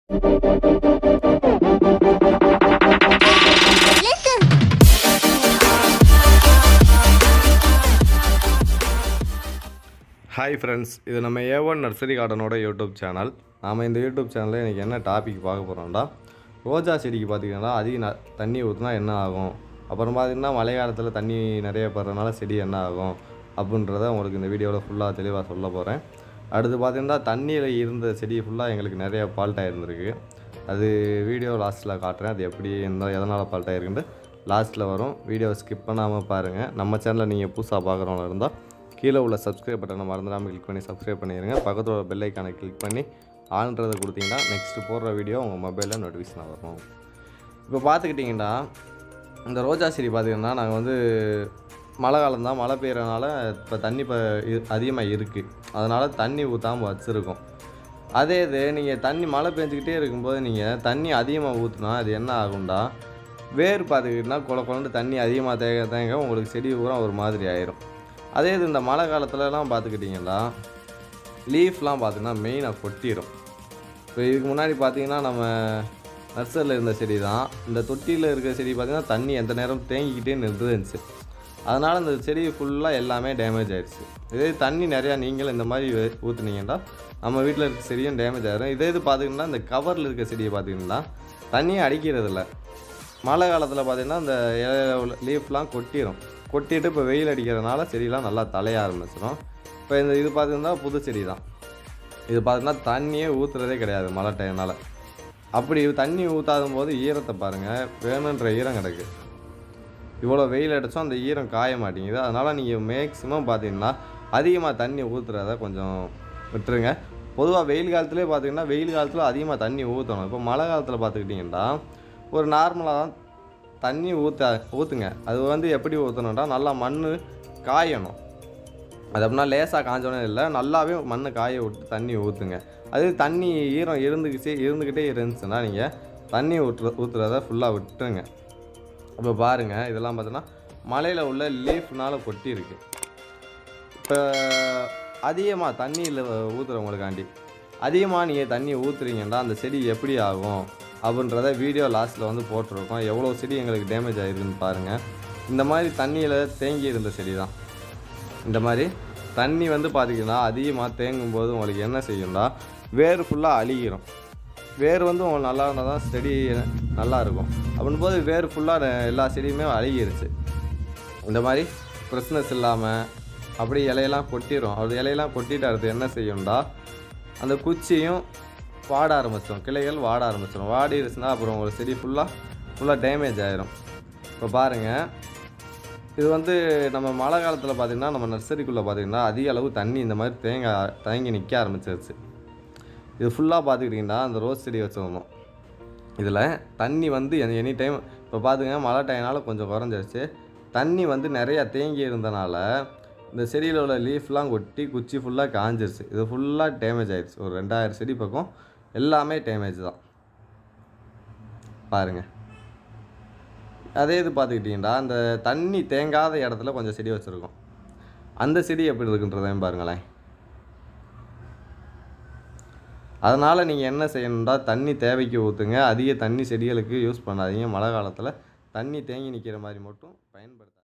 hi friends இது நம்ம A one nursery கார்டனோட யூடியூப் சேனல் நாம் இந்த யூடியூப் சேனலில் எனக்கு என்ன டாபிக் பார்க்க போகிறோம்டா ரோஜா செடிக்கு பார்த்திங்கன்னா அதிக ந தண்ணி ஊற்றினா என்ன ஆகும் அப்புறம் பார்த்திங்கன்னா மழை காலத்தில் தண்ணி நிறைய படுறதுனால செடி என்ன ஆகும் அப்படின்றத உங்களுக்கு இந்த வீடியோவில் ஃபுல்லாக தெளிவாக சொல்ல போகிறேன் அடுத்து பார்த்திங்கன்னா தண்ணியில் இருந்த செடி ஃபுல்லாக எங்களுக்கு நிறைய ஃபால்ட் ஆகிருந்திருக்கு அது வீடியோ லாஸ்ட்டில் காட்டுறேன் அது எப்படி எந்த எதனால் ஃபால்ட் ஆகிருக்குன்ட்டு லாஸ்ட்டில் வரும் வீடியோ ஸ்கிப் பண்ணாமல் பாருங்கள் நம்ம சேனலில் நீங்கள் புதுசாக பார்க்குறவங்க இருந்தால் கீழே உள்ள சப்ஸ்கிரைப் பட்டனை மறந்துடாமல் கிளிக் பண்ணி சப்ஸ்கிரைப் பண்ணிடுங்க பக்கத்தில் உள்ள பெல் ஐக்கானை கிளிக் பண்ணி ஆன்றதை கொடுத்தீங்கன்னா நெக்ஸ்ட்டு போடுற வீடியோ உங்கள் மொபைலில் நோட்டிஃபிகேஷன் வரும் இப்போ பார்த்துக்கிட்டிங்கன்னா இந்த ரோஜா செடி பார்த்திங்கன்னா நாங்கள் வந்து மழை காலம் தான் மழை பெய்யறனால இப்போ தண்ணி இப்போ அதிகமாக இருக்குது அதனால் தண்ணி ஊற்றாமல் வச்சுருக்கோம் அதே இது நீங்கள் தண்ணி மழை பெஞ்சிக்கிட்டே இருக்கும்போது நீங்கள் தண்ணி அதிகமாக ஊற்றுனா அது என்ன ஆகும்டா வேர் பார்த்துக்கிட்டிங்கன்னா குள குளண்டு தண்ணி அதிகமாக தேங்க தேங்க உங்களுக்கு செடி பூரா ஒரு மாதிரி ஆயிரும் அதே இது இந்த மழை காலத்துலலாம் பார்த்துக்கிட்டிங்கன்னா லீஃப்லாம் பார்த்தீங்கன்னா மெயினாக கொட்டிடும் இப்போ இதுக்கு முன்னாடி பார்த்தீங்கன்னா நம்ம நர்சரியில் இருந்த செடி தான் இந்த தொட்டியில் இருக்கிற செடி பார்த்திங்கன்னா தண்ணி எந்த நேரம் தேங்கிக்கிட்டே நின்றுச்சு அதனால் இந்த செடி ஃபுல்லாக எல்லாமே டேமேஜ் ஆயிடுச்சு இதே தண்ணி நிறையா நீங்களும் இந்த மாதிரி வே- ஊற்றுனீங்கன்னா நம்ம வீட்டில் இருக்க செடியும் டேமேஜ் ஆயிடும் இதே இது பார்த்திங்கன்னா இந்த கவரில் இருக்க செடியை பார்த்திங்கன்னா தண்ணியை அடிக்கிறதில்ல மழை காலத்தில் பார்த்திங்கன்னா இந்த லீஃப்லாம் கொட்டிடும் கொட்டிட்டு இப்போ வெயில் அடிக்கிறதுனால செடியெலாம் நல்லா தலைய ஆரம்பிச்சிடும் இப்போ இந்த இது பார்த்திங்கன்னா புது செடி தான் இது பார்த்தீங்கன்னா தண்ணியே ஊற்றுறதே கிடையாது மழை டைம்னால அப்படி தண்ணி ஊற்றாத போது ஈரத்தை பாருங்கள் வேணுன்ற ஈரம் கிடக்கு இவ்வளோ வெயில் அடித்தோம் அந்த ஈரம் காய மாட்டேங்குது அதனால் நீங்கள் மேக்ஸிமம் பார்த்தீங்கன்னா அதிகமாக தண்ணி ஊற்றுறத கொஞ்சம் விட்டுருங்க பொதுவாக வெயில் காலத்துலேயே பார்த்தீங்கன்னா வெயில் காலத்தில் அதிகமாக தண்ணி ஊற்றணும் இப்போ மழை காலத்தில் பார்த்துக்கிட்டிங்கன்னா ஒரு நார்மலாக தான் தண்ணி ஊற்ற ஊற்றுங்க அது வந்து எப்படி ஊற்றணுன்றா நல்லா மண் காயணும் அது அப்படின்னா லேசாக காஞ்சோன்னே இல்லை நல்லாவே மண் காய விட்டு தண்ணி ஊற்றுங்க அது தண்ணி ஈரம் இருந்துக்கிச்சு இருந்துக்கிட்டே இருந்துச்சுன்னா நீங்கள் தண்ணி ஊற்று ஊற்றுறத ஃபுல்லாக விட்டுருங்க இப்போ பாருங்கள் இதெல்லாம் பார்த்தீங்கன்னா மலையில் உள்ள லீஃப்னால கொட்டி இருக்கு இப்போ அதிகமாக தண்ணியில் ஊற்றுறவங்களுக்காண்டி அதிகமாக நீங்கள் தண்ணி ஊற்றுறீங்கன்னா அந்த செடி எப்படி ஆகும் அப்படின்றத வீடியோ லாஸ்ட்டில் வந்து போட்டிருக்கோம் எவ்வளோ செடி எங்களுக்கு டேமேஜ் ஆகிருக்குன்னு பாருங்கள் இந்த மாதிரி தண்ணியில் தேங்கி இருந்த செடி தான் இந்த மாதிரி தண்ணி வந்து பார்த்திங்கன்னா அதிகமாக தேங்கும் போது உங்களுக்கு என்ன செய்யும்னா வேர் ஃபுல்லாக அழுகிரும் வேர் வந்து உங்களுக்கு நல்லா இருந்தால் தான் செடி நல்லா இருக்கும் அப்படின் போது வேர் ஃபுல்லாக எல்லா செடியுமே அழுகிருச்சு இந்த மாதிரி ஃப்ரெஷ்னஸ் இல்லாமல் அப்படியே இலையெல்லாம் கொட்டிடும் அது இலையெல்லாம் கொட்டிட்டு அடுத்து என்ன செய்யும்டா அந்த குச்சியும் வாட ஆரம்பிச்சிடும் கிளைகள் வாட ஆரம்பிச்சிடும் வாடிடுச்சுன்னா அப்புறம் உங்கள் செடி ஃபுல்லாக ஃபுல்லாக டேமேஜ் ஆயிரும் இப்போ பாருங்கள் இது வந்து நம்ம மழை காலத்தில் பார்த்திங்கன்னா நம்ம நர்சரிக்குள்ளே பார்த்திங்கன்னா அதிக அளவு தண்ணி இந்த மாதிரி தேங்க தேங்கி நிற்க ஆரம்பிச்சிருச்சு இது ஃபுல்லாக பார்த்துக்கிட்டிங்கன்னா அந்த ரோஸ் செடி வச்சிருந்தோம் இதில் தண்ணி வந்து எனி டைம் இப்போ பார்த்துங்க மழை டைம்னால கொஞ்சம் குறைஞ்சிருச்சு தண்ணி வந்து நிறையா தேங்கி இருந்தனால இந்த செடியில் உள்ள லீஃப்லாம் கொட்டி குச்சி ஃபுல்லாக காஞ்சிருச்சு இது ஃபுல்லாக டேமேஜ் ஆயிடுச்சு ஒரு ரெண்டாயிரம் செடி பக்கம் எல்லாமே டேமேஜ் தான் பாருங்கள் அதே இது பார்த்துக்கிட்டிங்கன்னா அந்த தண்ணி தேங்காத இடத்துல கொஞ்சம் செடி வச்சுருக்கோம் அந்த செடி எப்படி இருக்குன்றதையும் பாருங்களேன் அதனால் நீங்கள் என்ன செய்யணும்டா தண்ணி தேவைக்கு ஊற்றுங்க அதிக தண்ணி செடிகளுக்கு யூஸ் பண்ணாதீங்க மழை காலத்தில் தண்ணி தேங்கி நிற்கிற மாதிரி மட்டும் பயன்படுத்த